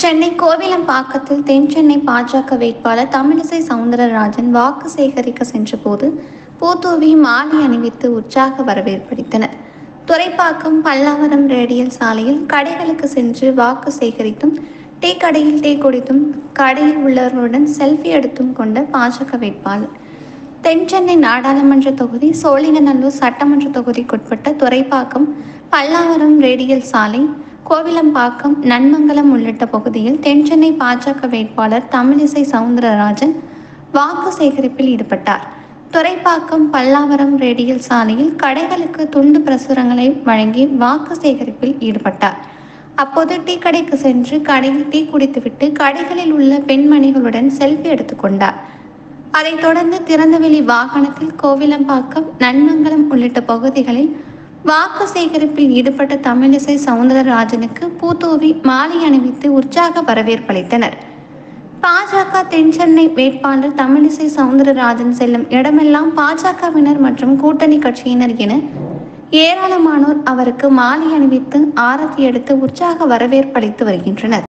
சென்னை கோவிலம்பாக்கத்தில் தென் சென்னை பாஜக வேட்பாளர் தமிழிசை சவுந்தரராஜன் வாக்கு சேகரிக்க சென்றபோது பூத்தூவி மாலை அணிவித்து உற்சாக வரவேற்பளித்தனர் துறைப்பாக்கம் பல்லாவரம் ரேடியல் சாலையில் கடைகளுக்கு சென்று வாக்கு சேகரித்தும் டீ கடையில் டீ குடித்தும் கடையில் உள்ளவர்களுடன் செல்ஃபி எடுத்தும் கொண்ட பாஜக வேட்பாளர் தென் சென்னை நாடாளுமன்ற தொகுதி சோழிங்கநல்லூர் சட்டமன்ற தொகுதிக்குட்பட்ட துறைப்பாக்கம் பல்லாவரம் ரேடியல் சாலை கோவிலம்பாக்கம் நன்மங்கலம் உள்ளிட்ட பகுதியில் தென் சென்னை பாஜக வேட்பாளர் தமிழிசை சவுந்தரராஜன் வாக்கு சேகரிப்பில் ஈடுபட்டார் துறைப்பாக்கம் பல்லாவரம் ரேடியல் சாலையில் கடைகளுக்கு துண்டு பிரசுரங்களை வழங்கி வாக்கு சேகரிப்பில் ஈடுபட்டார் அப்போது டீ கடைக்கு சென்று கடையில் டீ குடித்துவிட்டு கடைகளில் உள்ள பெண்மணிகளுடன் செல்ஃபி எடுத்துக்கொண்டார் அதைத் தொடர்ந்து திறந்தவெளி வாகனத்தில் கோவிலம்பாக்கம் நன்மங்கலம் உள்ளிட்ட பகுதிகளில் வாக்கு சேகரிப்பில் ஈடுபட்ட தமிழிசை சவுந்தரராஜனுக்கு பூத்தூவி மாலை அணிவித்து உற்சாக வரவேற்பளித்தனர் பாஜக தென்சென்னை வேட்பாளர் தமிழிசை சவுந்தரராஜன் செல்லும் இடமெல்லாம் பாஜகவினர் மற்றும் கூட்டணி கட்சியினர் என ஏராளமானோர் அவருக்கு மாலை அணிவித்து ஆரத்தி எடுத்து உற்சாக வரவேற்பளித்து வருகின்றனர்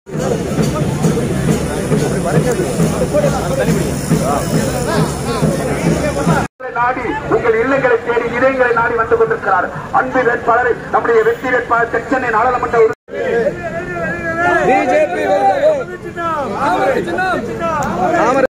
உங்களை நாடி உங்கள் இல்லங்களை தேடி இதயங்களை நாடி வந்து கொண்டிருக்கிறார் அன்பு வேட்பாளரை நம்முடைய வெற்றி வேட்பாளர் தெற்சென்னை நாடாளுமன்ற உறுப்பினர் பிஜேபி